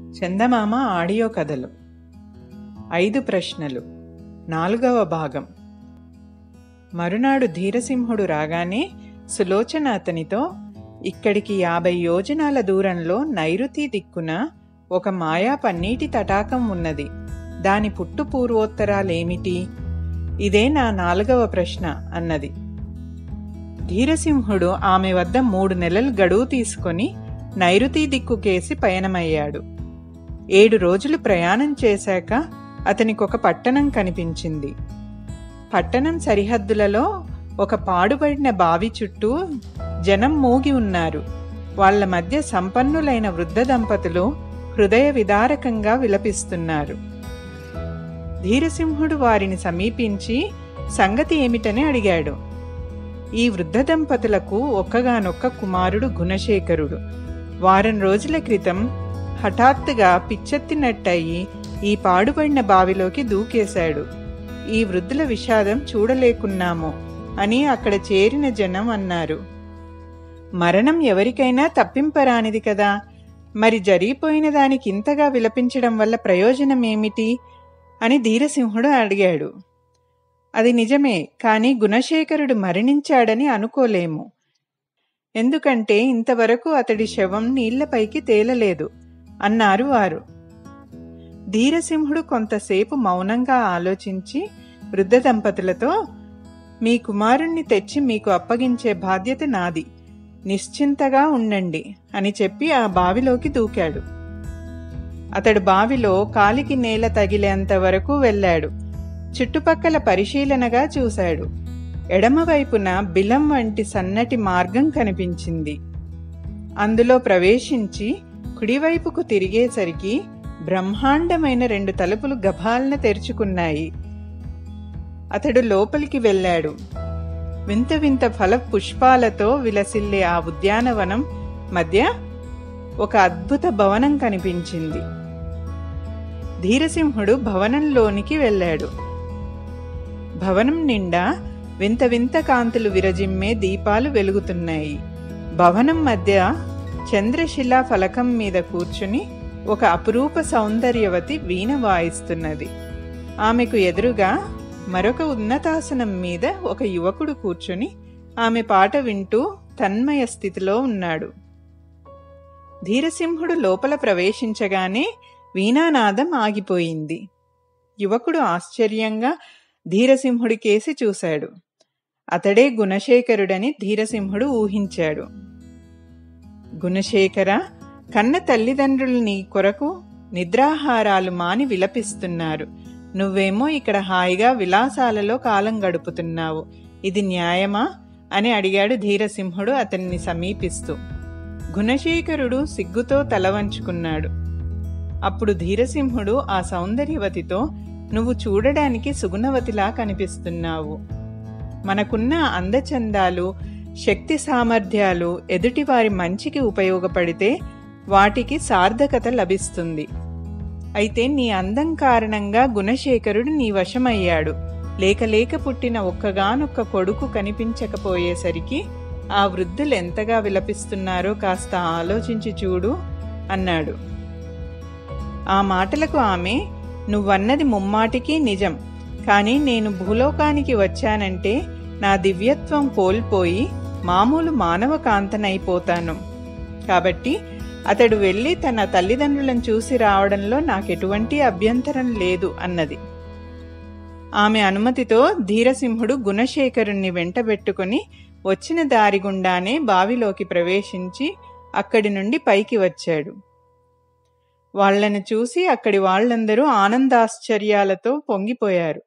చందమామ audio కథలు ఐదు ప్రశ్నలు నాలుగవ భాగం మరునాడు ధీరసింహుడు రాగానే సులోచన అతనితో ఇక్కడికి యాభై యోజనాల దూరంలో నైరుతి దిక్కున ఒక మాయా పన్నీటి తటాకం ఉన్నది దాని పుట్టు పూర్వోత్తరాలేమిటి ఇదే నా నాలుగవ ప్రశ్న అన్నది ధీరసింహుడు ఆమె వద్ద మూడు నెలలు గడువు తీసుకొని నైరుతి దిక్కుకేసి పయనమయ్యాడు ఏడు రోజులు ప్రయాణం చేశాక అతనికొక పట్టణం కనిపించింది పట్టణం సరిహద్దులలో ఒక పాడుబడిన బావి చుట్టూ జనం మూగి ఉన్నారు వాళ్ళ మధ్య సంపన్నులైన వృద్ధ దంపతులు హృదయ విదారకంగా విలపిస్తున్నారు ధీరసింహుడు వారిని సమీపించి సంగతి ఏమిటని అడిగాడు ఈ వృద్ధ దంపతులకు ఒక్కగానొక్క కుమారుడు గుణశేఖరుడు వారం రోజుల క్రితం హఠాత్తుగా పిచ్చెత్తినట్టయి ఈ పాడుపడిన బావిలోకి దూకేశాడు ఈ వృద్ధుల విషాదం చూడలేకున్నాము అని అక్కడ చేరిన జనం అన్నారు మరణం ఎవరికైనా తప్పింపరానిది కదా మరి జరిగిపోయిన దానికి ఇంతగా విలపించడం వల్ల ప్రయోజనం ఏమిటి అని ధీరసింహుడు అడిగాడు అది నిజమే కానీ గుణశేఖరుడు మరణించాడని అనుకోలేము ఎందుకంటే ఇంతవరకు అతడి శవం నీళ్లపైకి తేలలేదు అన్నారు వారు ధీరసింహుడు కొంతసేపు మౌనంగా ఆలోచించి వృద్ధ దంపతులతో మీ కుమారుణ్ణి తెచ్చి మీకు అప్పగించే బాధ్యత నాది నిశ్చింతగా ఉండండి అని చెప్పి ఆ బావిలోకి దూకాడు అతడు బావిలో కాలికి నేల తగిలేంత వరకు వెళ్ళాడు చుట్టుపక్కల పరిశీలనగా చూశాడు ఎడమవైపున బిలం వంటి సన్నటి మార్గం కనిపించింది అందులో ప్రవేశించి కుడివైపుకు తిరిగేసరికి బ్రహ్మాండమైన రెండు తలుపులు గభాలన తెరుచుకున్నాయి అతడు లోపలికి వెళ్ళాడు వింత వింత ఫల పుష్పాలతో విలసిల్లే ఆ ఉద్యానవనం మధ్య ఒక అద్భుత భవనం కనిపించింది ధీరసింహుడు భవనంలోనికి వెళ్ళాడు భవనం నిండా వింత వింత కాంతులు విరజిమ్మే దీపాలు వెలుగుతున్నాయి భవనం మధ్య చంద్రశిలా ఫలకం మీద కూర్చుని ఒక అపురూప సౌందర్యవతి వీణ వాయిస్తున్నది ఆమెకు ఎదురుగా మరొక ఉన్నతాసనం మీద ఒక యువకుడు కూర్చుని ఆమె పాట వింటూ తన్మయ స్థితిలో ఉన్నాడు ధీరసింహుడు లోపల ప్రవేశించగానే వీణానాదం ఆగిపోయింది యువకుడు ఆశ్చర్యంగా ధీరసింహుడి కేసి చూశాడు అతడే గుణశేఖరుడని ధీరసింహుడు ఊహించాడు గుణశేఖర కన్న తల్లిదండ్రులు నీ కొరకు నిద్రాహారాలు మాని విలపిస్తున్నారు నువ్వేమో ఇక్కడ హాయిగా విలాసాలలో కాలం గడుపుతున్నావు ఇది న్యాయమా అని అడిగాడు ధీరసింహుడు అతన్ని సమీపిస్తూ గుణశేఖరుడు సిగ్గుతో తల వంచుకున్నాడు అప్పుడు ధీరసింహుడు ఆ సౌందర్యవతితో నువ్వు చూడడానికి సుగుణవతిలా కనిపిస్తున్నావు మనకున్న అందచందాలు శక్తి సామర్థ్యాలు ఎదుటివారి మంచికి ఉపయోగపడితే వాటికి సార్థకత లభిస్తుంది అయితే నీ అందం కారణంగా గుణశేఖరుడు నీ వశమయ్యాడు లేక లేక పుట్టిన ఒక్కగానొక్క కొడుకు కనిపించకపోయేసరికి ఆ వృద్ధులు ఎంతగా విలపిస్తున్నారో కాస్త ఆలోచించి చూడు అన్నాడు ఆ మాటలకు ఆమె నువ్వన్నది ముమ్మాటికి నిజం కానీ నేను భూలోకానికి వచ్చానంటే నా దివ్యత్వం కోల్పోయి మామూలు మానవ కాంతనైపోతాను కాబట్టి అతడు వెళ్ళి తన తల్లిదండ్రులను చూసి రావడంలో నాకెటువంటి అభ్యంతరం లేదు అన్నది ఆమె అనుమతితో ధీరసింహుడు గుణశేఖరుణ్ణి వెంటబెట్టుకుని వచ్చిన దారి గుండానే బావిలోకి ప్రవేశించి అక్కడి నుండి పైకి వచ్చాడు వాళ్లను చూసి అక్కడి వాళ్ళందరూ ఆనందాశ్చర్యాలతో పొంగిపోయారు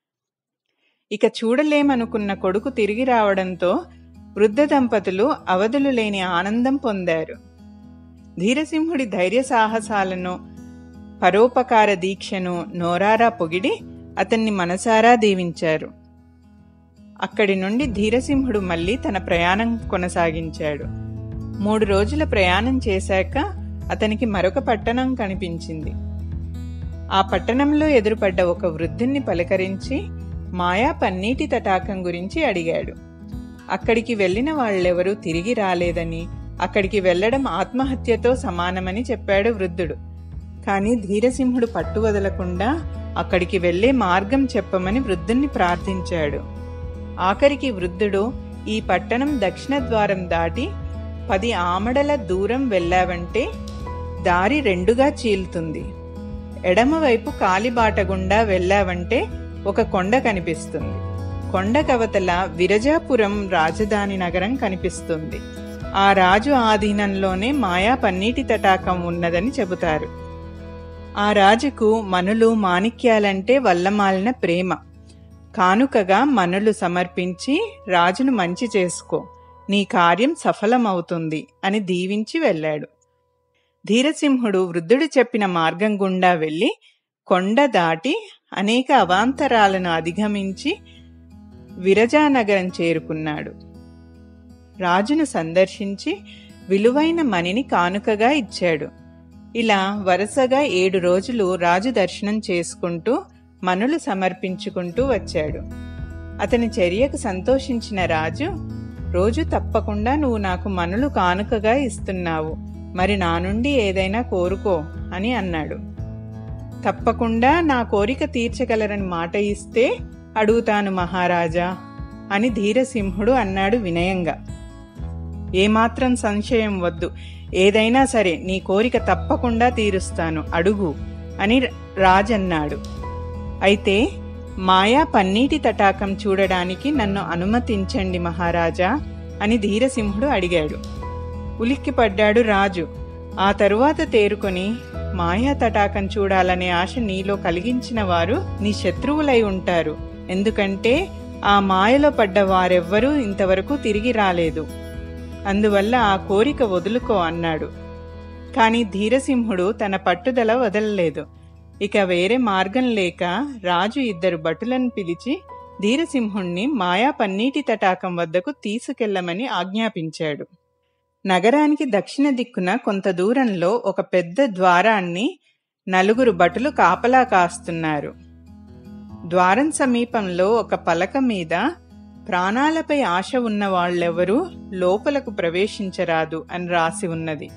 ఇక చూడలేమనుకున్న కొడుకు తిరిగి రావడంతో వృద్ధ దంపతులు అవధులు లేని ఆనందం పొందారు ధీరసింహుడి ధైర్య సాహసాలను పరోపకార దీక్షను నోరారా పొగిడి అతన్ని మనసారా దీవించారు అక్కడి నుండి ధీరసింహుడు మళ్ళీ తన ప్రయాణం కొనసాగించాడు మూడు రోజుల ప్రయాణం చేశాక అతనికి మరొక పట్టణం కనిపించింది ఆ పట్టణంలో ఎదురుపడ్డ ఒక వృద్ధుణ్ణి పలకరించి మాయా పన్నీటి తటాకం గురించి అడిగాడు అక్కడికి వెళ్ళిన వాళ్ళెవరూ తిరిగి రాలేదని అక్కడికి వెళ్లడం ఆత్మహత్యతో సమానమని చెప్పాడు వృద్ధుడు కానీ ధీరసింహుడు పట్టు వదలకుండా అక్కడికి వెళ్లే మార్గం చెప్పమని వృద్ధుణ్ణి ప్రార్థించాడు ఆఖరికి వృద్ధుడు ఈ పట్టణం దక్షిణ ద్వారం దాటి పది ఆమడల దూరం వెళ్ళావంటే దారి రెండుగా చీలుతుంది ఎడమవైపు కాలిబాట గుండా వెళ్ళావంటే ఒక కొండ కనిపిస్తుంది కొండ కవతల విరజాపురం రాజధాని నగరం కనిపిస్తుంది ఆ రాజు ఆధీనంలోనే మాయా పన్నీటి తటాకం ఉన్నదని చెబుతారు ఆ రాజుకు మనులు మాణిక్యాలంటే వల్లమాలిన ప్రేమ కానుకగా మనులు సమర్పించి రాజును మంచి చేసుకో నీ కార్యం సఫలమవుతుంది అని దీవించి వెళ్ళాడు ధీరసింహుడు వృద్ధుడు చెప్పిన మార్గం గుండా వెళ్ళి కొండ దాటి అనేక అవాంతరాలను అధిగమించి విరజానగరం చేరుకున్నాడు రాజును సందర్శించి విలువైన మణిని కానుకగా ఇచ్చాడు ఇలా వరుసగా ఏడు రోజులు రాజు దర్శనం చేసుకుంటూ మనులు సమర్పించుకుంటూ వచ్చాడు అతని చర్యకు సంతోషించిన రాజు రోజు తప్పకుండా నువ్వు నాకు మనులు కానుకగా ఇస్తున్నావు మరి నా నుండి ఏదైనా కోరుకో అని అన్నాడు తప్పకుండా నా కోరిక తీర్చగలరని మాట ఇస్తే అడుగుతాను మహారాజా అని ధీరసింహుడు అన్నాడు వినయంగా ఏమాత్రం సంశయం వద్దు ఏదైనా సరే నీ కోరిక తప్పకుండా తీరుస్తాను అడుగు అని రాజన్నాడు అయితే మాయా పన్నీటి తటాకం చూడడానికి నన్ను అనుమతించండి మహారాజా అని ధీరసింహుడు అడిగాడు ఉలిక్కిపడ్డాడు రాజు ఆ తరువాత తేరుకొని మాయా తటాకం చూడాలనే ఆశ నీలో కలిగించిన వారు నీ శత్రువులై ఉంటారు ఎందుకంటే ఆ మాయలో పడ్డ వారెవ్వరూ ఇంతవరకు తిరిగి రాలేదు అందువల్ల ఆ కోరిక వదులుకో అన్నాడు కాని ధీరసింహుడు తన పట్టుదల వదలలేదు ఇక వేరే మార్గం లేక రాజు ఇద్దరు భటులను పిలిచి ధీరసింహుణ్ణి మాయా పన్నీటి తటాకం వద్దకు తీసుకెళ్లమని ఆజ్ఞాపించాడు నగరానికి దక్షిణ దిక్కున కొంత దూరంలో ఒక పెద్ద ద్వారాన్ని నలుగురు భటులు కాపలా కాస్తున్నారు ద్వారం సమీపంలో ఒక పలక మీద ప్రాణాలపై ఆశ ఉన్న వాళ్ళెవరూ లోపలకు ప్రవేశించరాదు అని రాసి ఉన్నది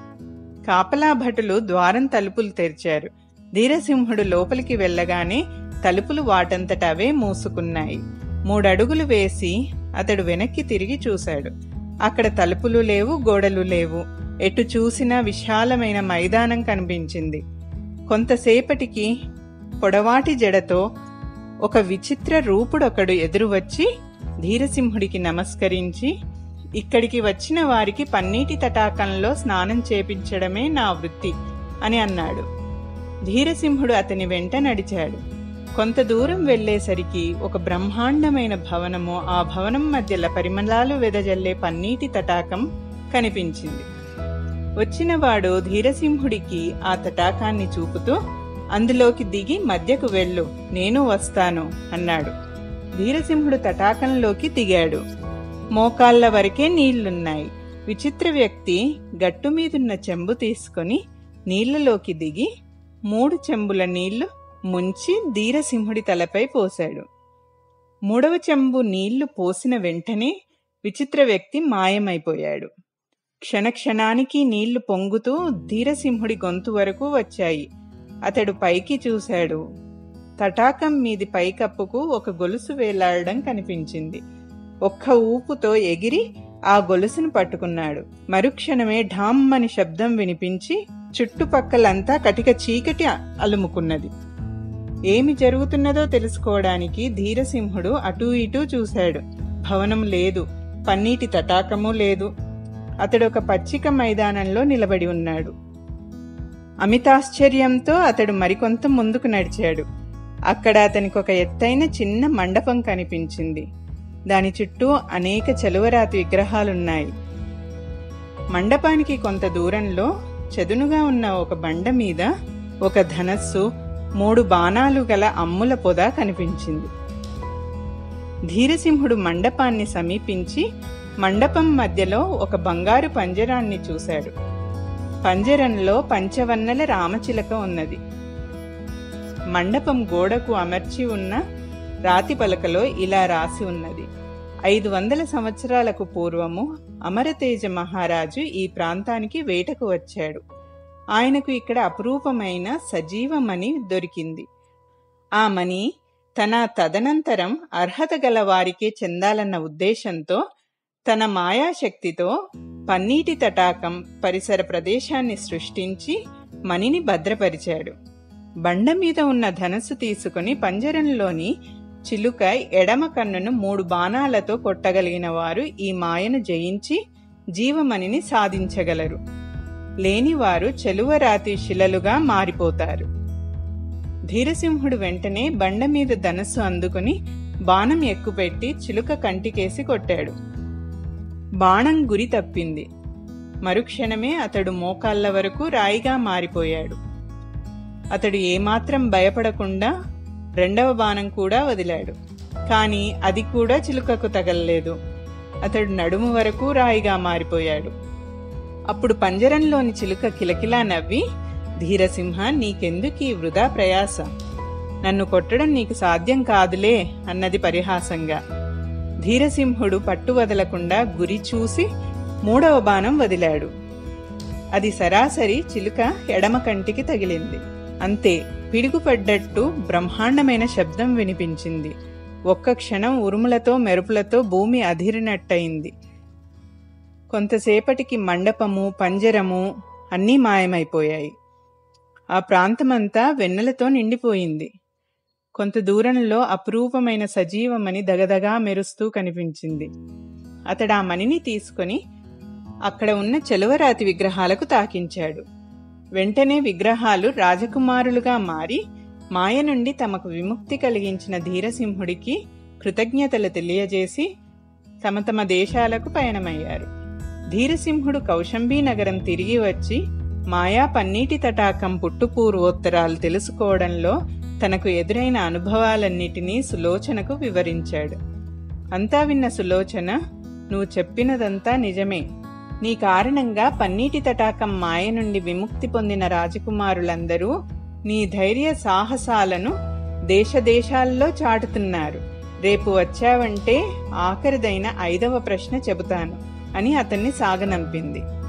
కాపలా భటులు ద్వారం తలుపులు తెరిచారు ధీరసింహుడు లోపలికి వెళ్ళగానే తలుపులు వాటంతట అవే మూసుకున్నాయి మూడడుగులు వేసి అతడు వెనక్కి తిరిగి చూశాడు అక్కడ తలుపులు లేవు గోడలు లేవు ఎటు చూసినా విశాలమైన మైదానం కనిపించింది కొంతసేపటికి పొడవాటి జడతో ఒక విచిత్ర రూపుడొకడు ఎదురు వచ్చి ధీరసింహుడికి నమస్కరించి ఇక్కడికి వచ్చిన వారికి పన్నీటి తటాకంలో స్నానం చేపించడమే నా వృత్తి అని అన్నాడు ధీరసింహుడు అతని వెంట నడిచాడు కొంత దూరం వెళ్లేసరికి ఒక బ్రహ్మాండమైన భవనము ఆ భవనం మధ్యల పరిమళాలు వెదజల్లే పన్నీటి తటాకం కనిపించింది వచ్చినవాడు ధీరసింహుడికి ఆ తటాకాన్ని చూపుతూ అందులోకి దిగి మధ్యకు వెళ్ళు నేను వస్తాను అన్నాడు ధీరసింహుడు తటాకంలోకి దిగాడు మోకాళ్ల వరకే నీళ్లున్నాయి విచిత్ర వ్యక్తి గట్టు మీదున్న చెంబు తీసుకొని నీళ్లలోకి దిగి మూడు చెంబుల నీళ్లు ముంచి ధీరసింహుడి తలపై పోశాడు మూడవ చెంబు నీళ్లు పోసిన వెంటనే విచిత్ర వ్యక్తి మాయమైపోయాడు క్షణక్షణానికి నీళ్లు పొంగుతూ ధీరసింహుడి గొంతు వరకు వచ్చాయి అతడు పైకి చూశాడు తటాకం మీది పైకప్పుకు ఒక గొలుసు వేలాడడం కనిపించింది ఒక్క ఊపుతో ఎగిరి ఆ గొలుసును పట్టుకున్నాడు మరుక్షణమే ఢామ్మని శబ్దం వినిపించి చుట్టుపక్కలంతా కటిక చీకటి అలుముకున్నది ఏమి జరుగుతున్నదో తెలుసుకోవడానికి ధీరసింహుడు అటూ ఇటూ చూశాడు భవనం లేదు పన్నీటి తటాకము లేదు అతడు ఒక పచ్చిక మైదానంలో నిలబడి ఉన్నాడు అమితాశ్చర్యంతో అతడు మరికొంత ముందుకు నడిచాడు అక్కడ అతనికి ఒక ఎత్తైన చిన్న మండపం కనిపించింది దాని చుట్టూ అనేక చలువరాతి విగ్రహాలున్నాయి మండపానికి కొంత దూరంలో చదునుగా ఉన్న ఒక బండ మీద ఒక ధనస్సు మూడు బాణాలు గల అమ్ముల పొద కనిపించింది ధీరసింహుడు మండపాన్ని సమీపించి మండపం మధ్యలో ఒక బంగారు పంజరాన్ని చూశాడు పంజరంలో పంచవన్నెల రామచిలక ఉన్నది మండపం గోడకు అమర్చి ఉన్న రాతి పలకలో ఇలా రాసి ఉన్నది ఐదు వందల సంవత్సరాలకు పూర్వము అమరతేజ మహారాజు ఈ ప్రాంతానికి వేటకు వచ్చాడు ఆయనకు ఇక్కడ అపురూపమైన సజీవమణి దొరికింది ఆ మణి తన తదనంతరం అర్హత గల వారికే చెందాలన్న ఉద్దేశంతో తన మాయాశక్తితో పన్నీటి తటాకం పరిసర ప్రదేశాన్ని సృష్టించి మణిని భద్రపరిచాడు బండ మీద ఉన్న ధనస్సు తీసుకుని పంజరంలోని చిలుక ఎడమ కన్నును మూడు బాణాలతో కొట్టగలిగిన వారు ఈ మాయను జయించి జీవమణిని సాధించగలరు లేనివారు చెలువరాతి శిలలుగా మారిపోతారు ధీరసింహుడు వెంటనే బండ మీద ధనస్సు అందుకుని బాణం ఎక్కుపెట్టి చిలుక కంటికేసి కొట్టాడు బాణం గురి తప్పింది మరుక్షణమే అతడు మోకాళ్ళ వరకు రాయిగా మారిపోయాడు అతడు ఏమాత్రం భయపడకుండా రెండవ బాణం కూడా వదిలాడు కాని అది కూడా చిలుకకు తగలలేదు అతడు నడుము వరకు రాయిగా మారిపోయాడు అప్పుడు పంజరంలోని చిలుక కిలకిలా నవ్వి ధీరసింహ నీకెందుకీ వృధా ప్రయాస నన్ను కొట్టడం నీకు సాధ్యం కాదులే అన్నది పరిహాసంగా ధీరసింహుడు పట్టు వదలకుండా గురి చూసి మూడవ బాణం వదిలాడు అది సరాసరి చిలుక ఎడమ కంటికి తగిలింది అంతే పిడుగుపడ్డట్టు బ్రహ్మాండమైన శబ్దం వినిపించింది ఒక్క క్షణం ఉరుములతో మెరుపులతో భూమి అధిరినట్టయింది కొంతసేపటికి మండపము పంజరము అన్నీ మాయమైపోయాయి ఆ ప్రాంతమంతా వెన్నెలతో నిండిపోయింది కొంత దూరంలో అపురూపమైన సజీవమణి దగదగా మెరుస్తూ కనిపించింది అతడు ఆ మణిని తీసుకొని అక్కడ ఉన్న చెలువరాతి విగ్రహాలకు తాకించాడు వెంటనే విగ్రహాలు రాజకుమారులుగా మారి మాయ నుండి తమకు విముక్తి కలిగించిన ధీరసింహుడికి కృతజ్ఞతలు తెలియజేసి తమ తమ దేశాలకు పయనమయ్యారు ధీరసింహుడు కౌశంబీ నగరం తిరిగి వచ్చి మాయా పన్నీటి తటాకం పుట్టుపూర్వోత్తరాలు తెలుసుకోవడంలో తనకు ఎదురైన అనుభవాలన్నిటినీ సులోచనకు వివరించాడు అంతా విన్న సులోచన నువ్వు చెప్పినదంతా నిజమే నీ కారణంగా పన్నీటి తటాకం మాయ నుండి విముక్తి పొందిన రాజకుమారులందరూ నీ ధైర్య సాహసాలను దేశదేశాల్లో చాటుతున్నారు రేపు వచ్చావంటే ఆఖరిదైన ఐదవ ప్రశ్న చెబుతాను అని అతన్ని సాగనంపింది